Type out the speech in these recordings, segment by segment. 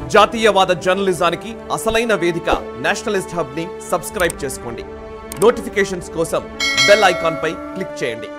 జాతీయవాద జర్నలిజానికి అసలైన వేదిక నేషనలిస్ట్ హబ్ ని సబ్స్క్రైబ్ చేసుకోండి నోటిఫికేషన్స్ కోసం బెల్ ఐకాన్ పై క్లిక్ చేయండి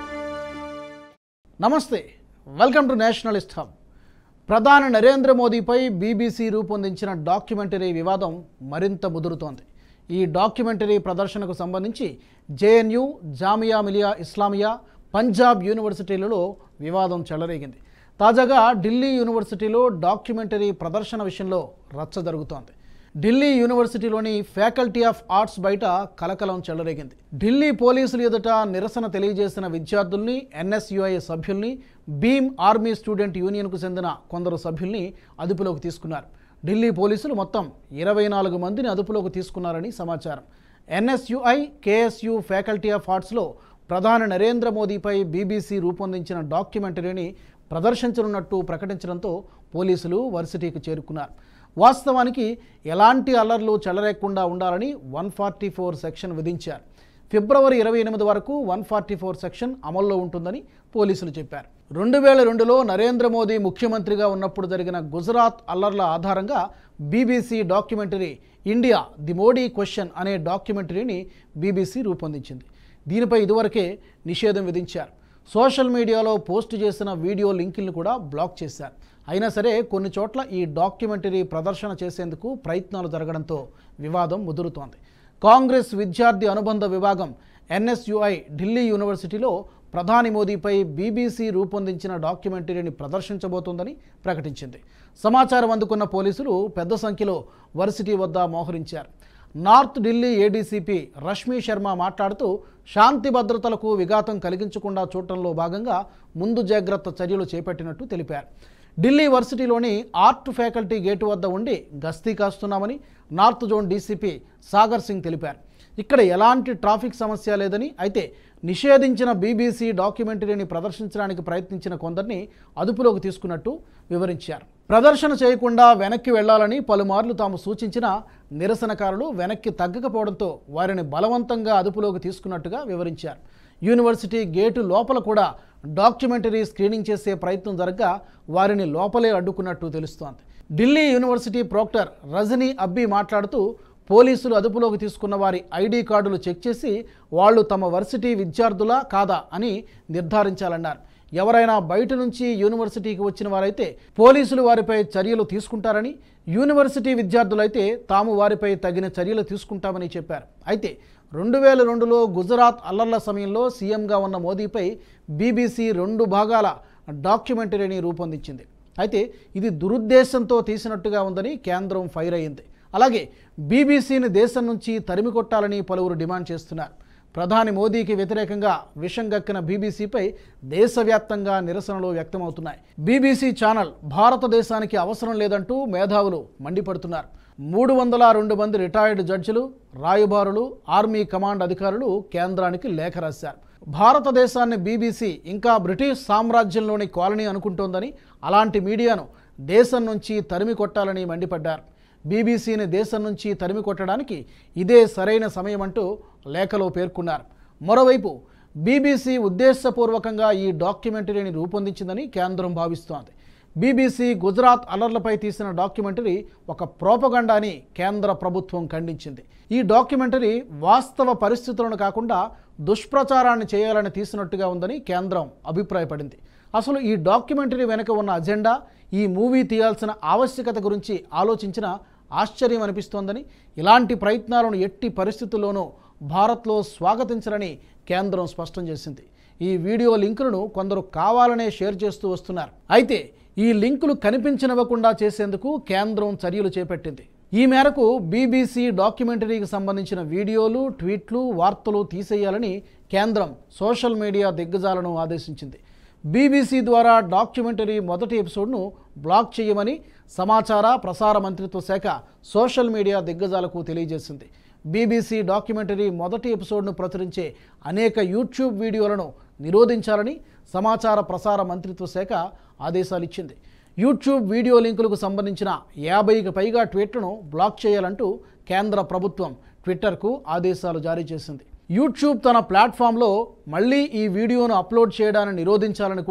నమస్తే వెల్కమ్ టు నేషనలిస్ట్ హబ్ ప్రధాని నరేంద్ర మోదీపై బీబీసీ రూపొందించిన డాక్యుమెంటరీ వివాదం మరింత ముదురుతోంది ఈ డాక్యుమెంటరీ ప్రదర్శనకు సంబంధించి జేఎన్యూ జామియా మిలియా ఇస్లామియా పంజాబ్ యూనివర్సిటీలలో వివాదం చెలరేగింది తాజాగా ఢిల్లీ యూనివర్సిటీలో డాక్యుమెంటరీ ప్రదర్శన విషయంలో రచ్చ జరుగుతోంది ఢిల్లీ యూనివర్సిటీలోని ఫ్యాకల్టీ ఆఫ్ ఆర్ట్స్ బయట కలకలం చెలరేగింది ఢిల్లీ పోలీసులు ఎదుట నిరసన తెలియజేసిన విద్యార్థుల్ని ఎన్ఎస్యుఐ సభ్యుల్ని భీమ్ ఆర్మీ స్టూడెంట్ యూనియన్కు చెందిన కొందరు సభ్యుల్ని అదుపులోకి తీసుకున్నారు ఢిల్లీ పోలీసులు మొత్తం ఇరవై నాలుగు మందిని అదుపులోకి తీసుకున్నారని సమాచారం ఎన్ఎస్యుఐ కేఎస్యు ఫ్యాకల్టీ ఆఫ్ ఆర్ట్స్లో ప్రధాని నరేంద్ర మోదీపై బీబీసీ రూపొందించిన డాక్యుమెంటరీని ప్రదర్శించనున్నట్టు ప్రకటించడంతో పోలీసులు వర్సిటీకి చేరుకున్నారు వాస్తవానికి ఎలాంటి అల్లర్లు చెలరేకుండా ఉండాలని వన్ ఫార్టీ ఫోర్ సెక్షన్ విధించారు ఫిబ్రవరి ఇరవై ఎనిమిది వరకు వన్ ఫార్టీ ఫోర్ సెక్షన్ అమల్లో ఉంటుందని పోలీసులు చెప్పారు రెండు వేల రెండులో నరేంద్ర మోదీ ముఖ్యమంత్రిగా ఉన్నప్పుడు జరిగిన గుజరాత్ అల్లర్ల ఆధారంగా BBC documentary India the Modi question అనే డాక్యుమెంటరీని బీబీసీ రూపొందించింది దీనిపై ఇదివరకే నిషేధం విధించారు సోషల్ మీడియాలో పోస్ట్ చేసిన వీడియో లింకులను కూడా బ్లాక్ చేశారు అయినా సరే కొన్ని చోట్ల ఈ డాక్యుమెంటరీ ప్రదర్శన చేసేందుకు ప్రయత్నాలు జరగడంతో వివాదం ముదురుతోంది కాంగ్రెస్ విద్యార్థి అనుబంధ విభాగం ఎన్ఎస్యుఐ ఢిల్లీ యూనివర్సిటీలో ప్రధాని మోదీపై బీబీసీ రూపొందించిన డాక్యుమెంటరీని ప్రదర్శించబోతోందని ప్రకటించింది సమాచారం అందుకున్న పోలీసులు పెద్ద సంఖ్యలో వర్సిటీ వద్ద మోహరించారు నార్త్ ఢిల్లీ ఏడీసీపీ రష్మీ శర్మ మాట్లాడుతూ శాంతి భద్రతలకు విఘాతం కలిగించకుండా చూడటంలో భాగంగా ముందు జాగ్రత్త చర్యలు చేపట్టినట్టు తెలిపారు ఢిల్లీ వర్సిటీలోని ఆర్ట్ ఫ్యాకల్టీ గేటు వద్ద ఉండి గస్తీ కాస్తున్నామని north zone DCP Sagar Singh తెలిపారు ఇక్కడ ఎలాంటి ట్రాఫిక్ సమస్య లేదని అయితే నిషేధించిన బీబీసీ డాక్యుమెంటరీని ప్రదర్శించడానికి ప్రయత్నించిన కొందరిని అదుపులోకి తీసుకున్నట్టు వివరించారు ప్రదర్శన చేయకుండా వెనక్కి వెళ్లాలని పలుమార్లు తాము సూచించిన నిరసనకారులు వెనక్కి తగ్గకపోవడంతో వారిని బలవంతంగా అదుపులోకి తీసుకున్నట్టుగా వివరించారు యూనివర్సిటీ గేటు లోపల కూడా డాక్యుమెంటరీ స్క్రీనింగ్ చేసే ప్రయత్నం జరగగా వారిని లోపలే అడ్డుకున్నట్టు తెలుస్తోంది ఢిల్లీ యూనివర్సిటీ ప్రోక్టర్ రజనీ అబ్బి మాట్లాడుతూ పోలీసులు అదుపులోకి తీసుకున్న వారి ఐడి కార్డులు చెక్ చేసి వాళ్ళు తమ వర్సిటీ విద్యార్థులా కాదా అని నిర్ధారించాలన్నారు ఎవరైనా బయట నుంచి యూనివర్సిటీకి వచ్చిన వారైతే పోలీసులు వారిపై చర్యలు తీసుకుంటారని యూనివర్సిటీ విద్యార్థులైతే తాము వారిపై తగిన చర్యలు తీసుకుంటామని చెప్పారు అయితే రెండు వేల రెండులో గుజరాత్ అల్లర్ల సమయంలో సీఎంగా ఉన్న మోదీపై బీబీసీ రెండు భాగాల డాక్యుమెంటరీని రూపొందించింది అయితే ఇది దురుద్దేశంతో తీసినట్టుగా ఉందని కేంద్రం ఫైర్ అయింది అలాగే బీబీసీని దేశం నుంచి తరిమి కొట్టాలని పలువురు డిమాండ్ చేస్తున్నారు ప్రధాని మోదీకి వ్యతిరేకంగా విషం గక్కిన బీబీసీపై దేశవ్యాప్తంగా నిరసనలు వ్యక్తమవుతున్నాయి బీబీసీ ఛానల్ భారతదేశానికి అవసరం లేదంటూ మేధావులు మండిపడుతున్నారు మూడు వందల రెండు మంది రిటైర్డ్ జడ్జిలు రాయబారులు ఆర్మీ కమాండ్ అధికారులు కేంద్రానికి లేఖ రాశారు భారతదేశాన్ని బీబీసీ ఇంకా బ్రిటిష్ సామ్రాజ్యంలోని కాలనీ అనుకుంటోందని అలాంటి మీడియాను దేశం నుంచి తరిమి కొట్టాలని మండిపడ్డారు బీబీసీని దేశం నుంచి తరిమి కొట్టడానికి ఇదే సరైన సమయం అంటూ లేఖలో పేర్కొన్నారు మరోవైపు బీబీసీ ఉద్దేశపూర్వకంగా ఈ డాక్యుమెంటరీని రూపొందించిందని కేంద్రం భావిస్తోంది బీబీసీ గుజరాత్ అలర్లపై తీసిన డాక్యుమెంటరీ ఒక ప్రోపగండా అని కేంద్ర ప్రభుత్వం ఖండించింది ఈ డాక్యుమెంటరీ వాస్తవ పరిస్థితులను కాకుండా దుష్ప్రచారాన్ని చేయాలని తీసినట్టుగా ఉందని కేంద్రం అభిప్రాయపడింది అసలు ఈ డాక్యుమెంటరీ వెనుక ఉన్న అజెండా ఈ మూవీ తీయాల్సిన ఆవశ్యకత గురించి ఆలోచించిన ఆశ్చర్యం అనిపిస్తోందని ఇలాంటి ప్రయత్నాలను ఎట్టి పరిస్థితుల్లోనూ భారత్లో స్వాగతించరని కేంద్రం స్పష్టం చేసింది ఈ వీడియో లింకులను కొందరు కావాలనే షేర్ చేస్తూ వస్తున్నారు అయితే ఈ లింకులు కనిపించనివ్వకుండా చేసేందుకు కేంద్రం చర్యలు చేపట్టింది ఈ మేరకు బీబీసీ డాక్యుమెంటరీకి సంబంధించిన వీడియోలు ట్వీట్లు వార్తలు తీసేయాలని కేంద్రం సోషల్ మీడియా దిగ్గజాలను ఆదేశించింది బీబీసీ ద్వారా డాక్యుమెంటరీ మొదటి ఎపిసోడ్ను బ్లాక్ చేయమని సమాచార ప్రసార మంత్రిత్వ శాఖ సోషల్ మీడియా దిగ్గజాలకు తెలియజేసింది బీబీసీ డాక్యుమెంటరీ మొదటి ఎపిసోడ్ను ప్రచురించే అనేక యూట్యూబ్ వీడియోలను నిరోధించాలని సమాచార ప్రసార మంత్రిత్వ శాఖ ఆదేశాలు ఇచ్చింది యూట్యూబ్ వీడియో లింకులకు సంబంధించిన యాభైకి పైగా ట్వీట్లను బ్లాక్ చేయాలంటూ కేంద్ర ప్రభుత్వం ట్విట్టర్కు ఆదేశాలు జారీ చేసింది యూట్యూబ్ తన ప్లాట్ఫామ్లో మళ్ళీ ఈ వీడియోను అప్లోడ్ చేయడాన్ని నిరోధించాలని కూడా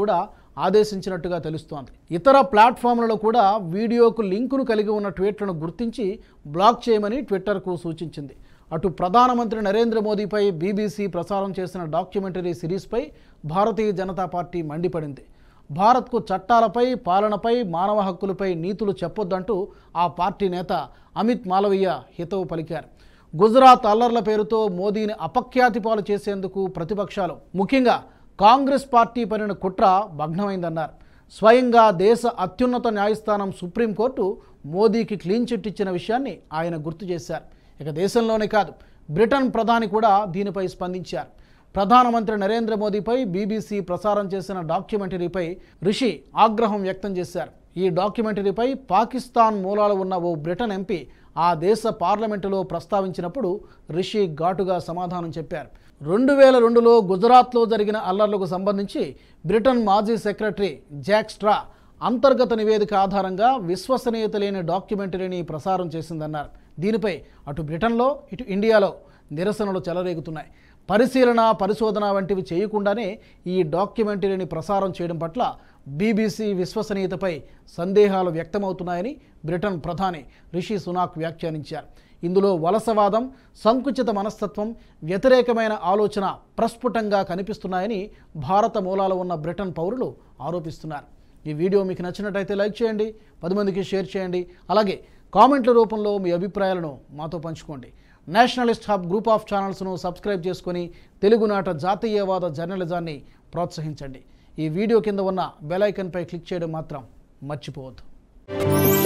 ఆదేశించినట్టుగా తెలుస్తోంది ఇతర ప్లాట్ఫామ్లలో కూడా వీడియోకు లింకును కలిగి ఉన్న ట్వీట్లను గుర్తించి బ్లాక్ చేయమని ట్విట్టర్కు సూచించింది అటు ప్రధానమంత్రి నరేంద్ర మోదీపై బీబీసీ ప్రసారం చేసిన డాక్యుమెంటరీ సిరీస్పై భారతీయ జనతా పార్టీ మండిపడింది భారత్కు చట్టాలపై పాలనపై మానవ హక్కులపై నీతులు చెప్పొద్దంటూ ఆ పార్టీ నేత అమిత్ మాలవీయ హితవు పలికారు గుజరాత్ అల్లర్ల పేరుతో మోదీని అపఖ్యాతి పాలు చేసేందుకు ప్రతిపక్షాలు ముఖ్యంగా కాంగ్రెస్ పార్టీ పనిన కుట్ర భగ్నమైందన్నారు స్వయంగా దేశ అత్యున్నత న్యాయస్థానం సుప్రీంకోర్టు మోదీకి క్లీన్ చిట్ ఇచ్చిన విషయాన్ని ఆయన గుర్తు చేశారు ఇక దేశంలోనే కాదు బ్రిటన్ ప్రధాని కూడా దీనిపై స్పందించారు ప్రధానమంత్రి నరేంద్ర మోదీపై బీబీసీ ప్రసారం చేసిన డాక్యుమెంటరీపై రిషి ఆగ్రహం వ్యక్తం చేశారు ఈ డాక్యుమెంటరీపై పాకిస్తాన్ మూలాలు ఉన్న ఓ బ్రిటన్ ఎంపీ ఆ దేశ పార్లమెంటులో ప్రస్తావించినప్పుడు రిషి ఘాటుగా సమాధానం చెప్పారు రెండు వేల రెండులో గుజరాత్లో జరిగిన అల్లర్లకు సంబంధించి బ్రిటన్ మాజీ సెక్రటరీ జాక్ స్ట్రా అంతర్గత నివేదిక ఆధారంగా విశ్వసనీయత లేని డాక్యుమెంటరీని ప్రసారం చేసిందన్నారు దీనిపై అటు బ్రిటన్లో ఇటు ఇండియాలో నిరసనలు చెలరేగుతున్నాయి పరిశీలన పరిశోధన వంటివి చేయకుండానే ఈ డాక్యుమెంటరీని ప్రసారం చేయడం పట్ల బీబీసీ విశ్వసనీయతపై సందేహాలు వ్యక్తమవుతున్నాయని బ్రిటన్ ప్రధాని రిషి సునాక్ వ్యాఖ్యానించారు ఇందులో వలసవాదం సంకుచిత మనస్తత్వం వ్యతిరేకమైన ఆలోచన ప్రస్ఫుటంగా కనిపిస్తున్నాయని భారత మూలాలు ఉన్న బ్రిటన్ పౌరులు ఆరోపిస్తున్నారు ఈ వీడియో మీకు నచ్చినట్టయితే లైక్ చేయండి పది మందికి షేర్ చేయండి అలాగే కామెంట్ల రూపంలో మీ అభిప్రాయాలను మాతో పంచుకోండి నేషనలిస్ట్ హబ్ గ్రూప్ ఆఫ్ ఛానల్స్ను సబ్స్క్రైబ్ చేసుకొని తెలుగునాట జాతీయవాద జర్నలిజాన్ని ప్రోత్సహించండి ఈ వీడియో కింద ఉన్న బెల్ ఐకన్పై క్లిక్ చేయడం మాత్రం మర్చిపోవద్దు